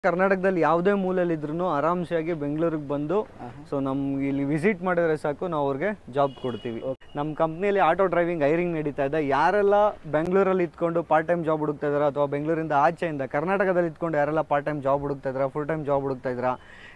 ಕರ್ನಾಟಕದಲ್ಲಿ ಯಾವುದೇ ಮೂಲೆಯಲ್ಲಿ ಇದ್ರೂ ಆರಾಮ್ಸೆಯಾಗಿ ಬೆಂಗಳೂರಿಗೆ ಬಂದು ಸೊ ನಮ್ಗೆ ಇಲ್ಲಿ ವಿಸಿಟ್ ಮಾಡಿದ್ರೆ ಸಾಕು ನಾವು ಅವ್ರಿಗೆ ಜಾಬ್ ಕೊಡ್ತೀವಿ ನಮ್ಮ ಕಂಪ್ನಿಯಲ್ಲಿ ಆಟೋ ಡ್ರೈವಿಂಗ್ ಹೈರಿಂಗ್ ನಡೀತಾ ಇದೆ ಯಾರೆಲ್ಲ ಬೆಂಗಳೂರಲ್ಲಿ ಇದ್ಕೊಂಡು ಪಾರ್ಟ್ ಟೈಮ್ ಜಾಬ್ ಹುಡುಕ್ತಾ ಇದಾರೆ ಅಥವಾ ಬೆಂಗಳೂರಿಂದ ಆಚೆಯಿಂದ ಕರ್ನಾಟಕದಲ್ಲಿ ಇದ್ಕೊಂಡು ಯಾರೆಲ್ಲ ಪಾರ್ಟ್ ಟೈಮ್ ಜಾಬ್ ಹುಡುಕ್ತಾ ಇದಾರೆ ಫುಲ್ ಟೈಮ್ ಜಾಬ್ ಹುಡುಕ್ತಾ ಇದ್ದೀರಾ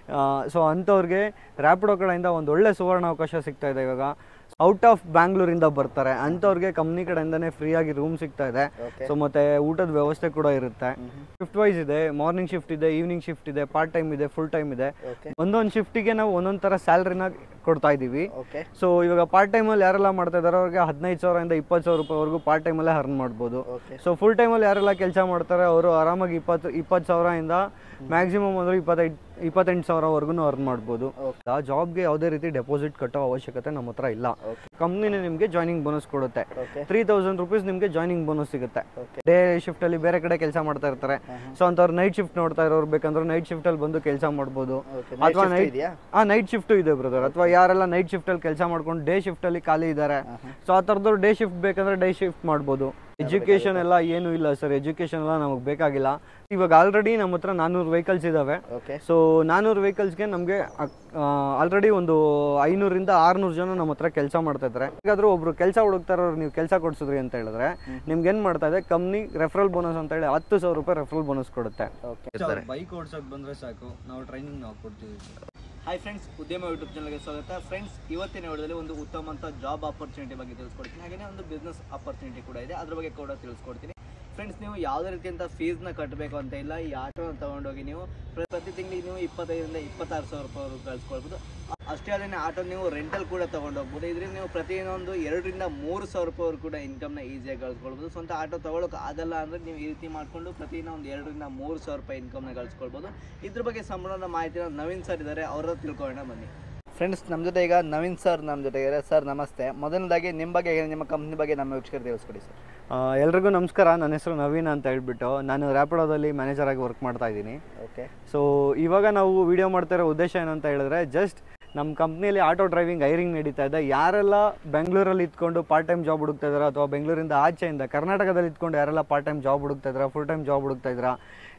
ಸೊ ಅಂಥವ್ರಿಗೆ ರ್ಯಾಪಿಡೋ ಕಡೆಯಿಂದ ಒಂದು ಒಳ್ಳೆ ಸುವರ್ಣ ಅವಕಾಶ ಸಿಗ್ತಾ ಇದೆ ಇವಾಗ ಔಟ್ ಆಫ್ ಬ್ಯಾಂಗ್ಳೂರಿಂದ ಬರ್ತಾರೆ ಅಂಥವ್ರಿಗೆ ಕಂಪ್ನಿ ಕಡೆಯಿಂದನೇ ಫ್ರೀಯಾಗಿ ರೂಮ್ ಸಿಗ್ತಾ ಇದೆ Okay. ಸೊ ಮತ್ತೆ ಊಟದ ವ್ಯವಸ್ಥೆ ಕೂಡ ಇರುತ್ತೆ ಶಿಫ್ಟ್ ವೈಸ್ ಇದೆ ಮಾರ್ನಿಂಗ್ ಶಿಫ್ಟ್ ಇದೆ ಈವ್ನಿಂಗ್ ಶಿಫ್ಟ್ ಇದೆ ಪಾರ್ಟ್ ಟೈಮ್ ಇದೆ ಫುಲ್ ಟೈಮ್ ಇದೆ ಓಕೆ ಒಂದೊಂದು ಶಿಫ್ಟಿಗೆ ನಾವು ಒಂದೊಂದು ಥರ ಸ್ಯಾಲ್ರಿನ ಕೊಡ್ತಾ ಇದ್ದೀವಿ ಓಕೆ ಸೊ ಇವಾಗ ಪಾರ್ಟ್ ಟೈಮಲ್ಲಿ ಯಾರೆಲ್ಲ ಮಾಡ್ತಾ ಇದಾರೆ ಅವ್ರಿಗೆ ಹದಿನೈದು ಸಾವಿರದಿಂದ ಇಪ್ಪತ್ತು ಸಾವಿರ ರೂಪಾಯಿವರೆಗೂ ಪಾರ್ಟ್ ಟೈಮಲ್ಲೇ ಅರ್ನ್ ಮಾಡ್ಬೋದು ಓಕೆ ಸೊ ಫುಲ್ ಟೈಮಲ್ಲಿ ಯಾರೆಲ್ಲ ಕೆಲಸ ಮಾಡ್ತಾರೆ ಅವರು ಆರಾಮಾಗಿ ಇಪ್ಪತ್ತು ಇಪ್ಪತ್ತು ಸಾವಿರದಿಂದ ಮ್ಯಾಕ್ಸಿಮಮ್ ಅಂದ್ರೆ ಇಪ್ಪತ್ತೈದು ಇಪ್ಪತ್ತೆಂಟು ಸಾವಿರವರೆಗೂ ಅರ್ನ್ ಮಾಡ್ಬೋದು ಆ ಜಾಬ್ಗೆ ಯಾವುದೇ ರೀತಿ ಡೆಪಾಸಿಟ್ ಕಟ್ಟೋ ಅವಶ್ಯಕತೆ ನಮ್ಮ ಹತ್ರ ಇಲ್ಲ Okay. ಕಂಪ್ನಿನೇ ನಿಮಗೆ ಜಾಯ್ನಿಂಗ್ ಬೋನಸ್ ಕೊಡುತ್ತೆ ಓಕೆ ತ್ರೀ ತೌಸಂಡ್ ರುಪೀಸ್ ನಿಮಗೆ ಜಾಯ್ನಿಂಗ್ ಬೋನಸ್ ಸಿಗುತ್ತೆ Okay. ಡೇ ಶಿಫ್ಟಲ್ಲಿ ಬೇರೆ ಕಡೆ ಕೆಲಸ ಮಾಡ್ತಾ ಇರ್ತಾರೆ ಸೊ ಅಂಥವ್ರು ನೈಟ್ ಶಿಫ್ಟ್ ನೋಡ್ತಾ ಇರೋರು ಬೇಕಂದ್ರೆ ನೈಟ್ ಶಿಫ್ಟಲ್ಲಿ ಬಂದು ಕೆಲಸ ಮಾಡ್ಬೋದು ಓಕೆ ಅಥವಾ ನೈಟ್ ಇದೆಯಾ ಆ ನೈಟ್ ಶಿಫ್ಟು ಇದೆ ಬ್ರದರ್ ಅಥವಾ ಯಾರೆಲ್ಲ ನೈಟ್ ಶಿಫ್ಟಲ್ಲಿ ಕೆಲಸ ಮಾಡ್ಕೊಂಡು ಡೇ ಶಿಫ್ಟಲ್ಲಿ ಖಾಲಿ ಇದ್ದಾರೆ ಸೊ ಆ ಥರದವ್ರು ಡೇ ಶಿಫ್ಟ್ ಬೇಕಂದ್ರೆ ಡೇ ಶಿಫ್ಟ್ ಮಾಡ್ಬೋದು ಎಜುಕೇಷನ್ ಎಲ್ಲ ಏನೂ ಇಲ್ಲ ಸರ್ ಎಜುಕೇಷನ್ ಎಲ್ಲ ನಮಗೆ ಬೇಕಾಗಿಲ್ಲ ಇವಾಗ ಆಲ್ರೆಡಿ ನಮ್ಮ ಹತ್ರ ನಾನ್ನೂರು ವೆಹಿಕಲ್ಸ್ ಇದ್ದಾವೆ ಓಕೆ ಸೊ ನಾನ್ನೂರು ವೆಹಿಕಲ್ಸ್ಗೆ ನಮಗೆ ಆಲ್ರೆಡಿ ಒಂದು ಐನೂರಿಂದ ಆರ್ನೂರು ಜನ ನಮ್ಮ ಹತ್ರ ಕೆಲಸ ಮಾಡ್ತಾ ಇದ್ದಾರೆ ಹೇಗಾದ್ರೂ ಒಬ್ರು ಕೆಲಸ ಹುಡುಕ್ತಾ ಇರೋರು ನೀವು ಕೆಲಸ ಕೊಡ್ಸಿದ್ರಿ ಅಂತ ಹೇಳಿದ್ರೆ ನಿಮ್ಗೆ ಏನು ಮಾಡ್ತಾ ಇದೆ ಕಂಪ್ನಿ ರೆಫರಲ್ ಬೋನಸ್ ಅಂತ ಹೇಳಿ ಹತ್ತು ಸಾವಿರ ರೂಪಾಯಿ ರೆಫರಲ್ ಬೋನಸ್ ಕೊಡುತ್ತೆ ಓಕೆ ಬೈಕ್ ಓಡ್ಸೋಕೆ ಬಂದ್ರೆ ಸಾಕು ನಾವು ಟ್ರೈನಿಂಗ್ ನಾವು ಕೊಡ್ತೀವಿ ಹಾಯ್ ಫ್ರೆಂಡ್ಸ್ ಉದ್ಯಮ ಯೂಟ್ಯೂಬ್ ಚಾನಲ್ಗೆ ಸ್ವಾಗತ ಫ್ರೆಂಡ್ಸ್ ಇವತ್ತಿನ ವಿಡಿಯೋದಲ್ಲಿ ಒಂದು ಉತ್ತಮ ಅಂತ ಜಾಬ್ ಆಪರ್ಚುನಿಟಿ ಬಗ್ಗೆ ತಿಳಿಸ್ಕೊಡ್ತೀನಿ ಹಾಗೆಯೇ ಒಂದು ಬಿಸ್ನೆಸ್ ಆಪರ್ಚುನಿಟಿ ಕೂಡ ಇದೆ ಅದ್ರ ಬಗ್ಗೆ ಕೂಡ ತಿಳಿಸ್ಕೊಡ್ತೀನಿ ಫ್ರೆಂಡ್ಸ್ ನೀವು ಯಾವುದೇ ರೀತಿಯಂತ ಫೀಸ್ನ ಕಟ್ಟಬೇಕು ಅಂತ ಇಲ್ಲ ಈ ಆಟೋನ ತೊಗೊಂಡೋಗಿ ನೀವು ಪ್ರ- ಪ್ರತಿ ತಿಂಗಳಿಗೆ ನೀವು ಇಪ್ಪತ್ತೈದರಿಂದ ಇಪ್ಪತ್ತಾರು ಸಾವಿರ ರೂಪಾಯಿ ಕಳಿಸ್ಕೊಳ್ಬೋದು ಅ- ಅಷ್ಟೇ ಅಲ್ಲದೆ ಆಟೋ ನೀವು ರೆಂಟಲ್ ಕೂಡ ತೊಗೊಂಡೋಗ್ಬೋದು ಇದರಿಂದ ನೀವು ಪ್ರತಿಯೊಂದು ಎರಡರಿಂದ ಮೂರು ಸಾವಿರ ರೂಪಾಯಿ ಕೂಡ ಇನ್ಕಮ್ನ ಈಸಿಯಾಗಿ ಗಳಿಸ್ಕೊಳ್ಬೋದು ಸ್ವಂತ ಆಟೋ ತೊಗೊಳಕ್ಕೆ ಆಗಲ್ಲ ಅಂದರೆ ನೀವು ಈ ರೀತಿ ಮಾಡಿಕೊಂಡು ಪ್ರತಿದಿನ ಒಂದು ಎರಡರಿಂದ ಮೂರು ಸಾವಿರ ರೂಪಾಯಿ ಇನ್ಕಮ್ನ ಗಳಿಸ್ಕೊಳ್ಬೋದು ಇದ್ರ ಬಗ್ಗೆ ಸಂಪೂರ್ಣ ಮಾಹಿತಿನ ನವೀನ್ ಸರ್ ಇದ್ದಾರೆ ಅವರ ತಿಳ್ಕೊಳ್ಳೋಣ ಬನ್ನಿ ಫ್ರೆಂಡ್ಸ್ ನಮ್ಮ ಜೊತೆ ಈಗ ನವೀನ್ ಸರ್ ನಮ್ಮ ಜೊತೆ ಇದ್ದಾರೆ ಸರ್ ನಮಸ್ತೆ ಮೊದಲನೇದಾಗಿ ನಿಮ್ಮ ಬಗ್ಗೆ ನಿಮ್ಮ ಕಂಪ್ನಿ ಬಗ್ಗೆ ನಮ್ಮ ವೀಕ್ಷಕರು ತಿಳಿಸ್ಕೊಡಿ ಸರ್ ಆ, ಎಲ್ರಿಗೂ ನಮಸ್ಕಾರ ನನ್ನ ಹೆಸರು ನವೀನ್ ಅಂತ ಹೇಳ್ಬಿಟ್ಟು ನಾನು ರ್ಯಾಪಿಡೋದಲ್ಲಿ ಮ್ಯಾನೇಜರ್ ಆಗಿ ವರ್ಕ್ ಮಾಡ್ತಾ ಇದ್ದೀನಿ ಓಕೆ ಸೊ ಇವಾಗ ನಾವು ವಿಡಿಯೋ ಮಾಡ್ತಾ ಇರೋ ಉದ್ದೇಶ ಏನಂತ ಹೇಳಿದ್ರೆ ಜಸ್ಟ್ ನಮ್ಮ ಕಂಪ್ನಿಯಲ್ಲಿ ಆಟೋ ಡ್ರೈವಿಂಗ್ ಹೈರಿಂಗ್ ನಡೀತಾ ಇದೆ ಯಾರೆಲ್ಲ ಬೆಂಗಳೂರಲ್ಲಿ ಇದ್ಕೊಂಡು ಪಾರ್ಟ್ ಟೈಮ್ ಜಾಬ್ ಹುಡುಕ್ತಾ ಇದ್ದಾರೆ ಅಥವಾ ಬೆಂಗಳೂರಿಂದ ಆಚೆಯಿಂದ ಕರ್ನಾಟಕದಲ್ಲಿ ಇದ್ಕೊಂಡು ಯಾರೆಲ್ಲ ಪಾರ್ಟ್ ಟೈಮ್ ಜಾಬ್ ಹುಡುಕ್ತಾ ಇದ್ದಾರೆ ಫುಲ್ ಟೈಮ್ ಜಾಬ್ ಹುಡುಕ್ತಾ ಇದ್ದೀರಾ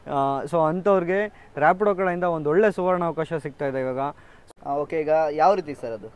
ಸೊ ಅಂಥವ್ರಿಗೆ ರ್ಯಾಪಿಡೋ ಕಡೆಯಿಂದ ಒಂದು ಒಳ್ಳೆ ಸುವರ್ಣ ಅವಕಾಶ ಸಿಗ್ತಾ ಇದೆ ಇವಾಗ ಓಕೆ ಈಗ ಯಾವ ರೀತಿ ಸರ್ ಅದು